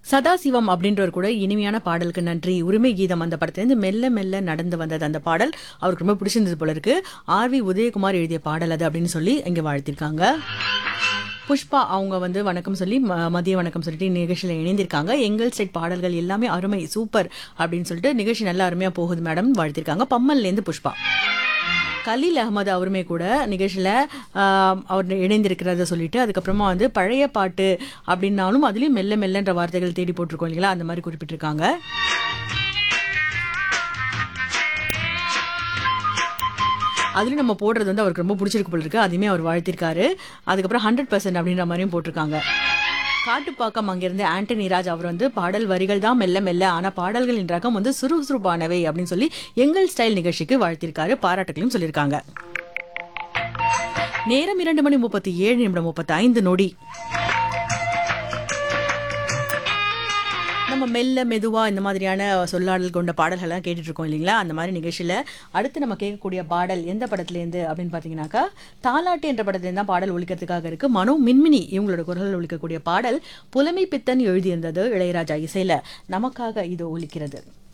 சதாசிவம் அப்படின்றவர் கூட இனிமையான பாடலுக்கு நன்றி உரிமை கீதம் அந்த படத்துலேருந்து மெல்ல மெல்ல நடந்து வந்தது அந்த பாடல் அவருக்கு ரொம்ப பிடிச்சிருந்தது போல இருக்கு ஆர் வி உதயகுமார் எழுதிய பாடல் அது அப்படின்னு சொல்லி இங்க வாழ்த்திருக்காங்க புஷ்பா அவங்க வந்து வணக்கம் சொல்லி ம- மதிய வணக்கம் சொல்லிட்டு நிகழ்ச்சியில் இணைந்திருக்காங்க எங்கள் ஸ்டேட் பாடல்கள் எல்லாமே அருமை சூப்பர் அப்படின்னு சொல்லிட்டு நிகழ்ச்சி நல்லா அருமையா போகுது மேடம் வாழ்த்திருக்காங்க பம்மல்லேருந்து புஷ்பா கலீல் அகமது அவருமே கூட நிகழ்ச்சியில் அவர் இணைந்திருக்கிறத சொல்லிட்டு அதுக்கப்புறமா வந்து பழைய பாட்டு அப்படின்னாலும் அதுலேயும் மெல்ல மெல்லன்ற வார்த்தைகள் தேடி போட்டிருக்கோம் இல்லைங்களா அந்த மாதிரி குறிப்பிட்டிருக்காங்க அதுலயும் நம்ம போடுறது வந்து அவருக்கு ரொம்ப பிடிச்சிருக்கு போல இருக்கு அதையுமே அவர் வாழ்த்திருக்காரு அதுக்கப்புறம் ஹண்ட்ரட் பர்சன்ட் அப்படின்ற மாதிரியும் போட்டிருக்காங்க காட்டுப்பாக்கம் அங்கிருந்து ஆண்டனி ராஜ் அவர் வந்து பாடல் வரிகள் தான் மெல்ல மெல்ல ஆனா பாடல்களின் ரகம் வந்து சுறுசுறுப்பானவை அப்படின்னு சொல்லி எங்கள் ஸ்டைல் நிகழ்ச்சிக்கு வாழ்த்திருக்காரு பாராட்டுகளையும் சொல்லியிருக்காங்க நேரம் இரண்டு மணி முப்பத்தி ஏழு நிமிடம் முப்பத்தி ஐந்து நொடி நம்ம மெல்ல மெதுவா இந்த மாதிரியான சொல்லாடல் கொண்ட பாடல்கள்லாம் கேட்டுட்டு இருக்கோம் இல்லைங்களா அந்த மாதிரி நிகழ்ச்சியில அடுத்து நம்ம கேட்கக்கூடிய பாடல் எந்த படத்துலேருந்து அப்படின்னு பார்த்தீங்கன்னாக்கா தாலாட்டு என்ற படத்துலேருந்து தான் பாடல் ஒழிக்கிறதுக்காக இருக்கு மனோ மின்மினி இவங்களோட குரலில் ஒழிக்கக்கூடிய பாடல் புலமை பித்தன் எழுதியிருந்தது இளையராஜா இசையில நமக்காக இது ஒலிக்கிறது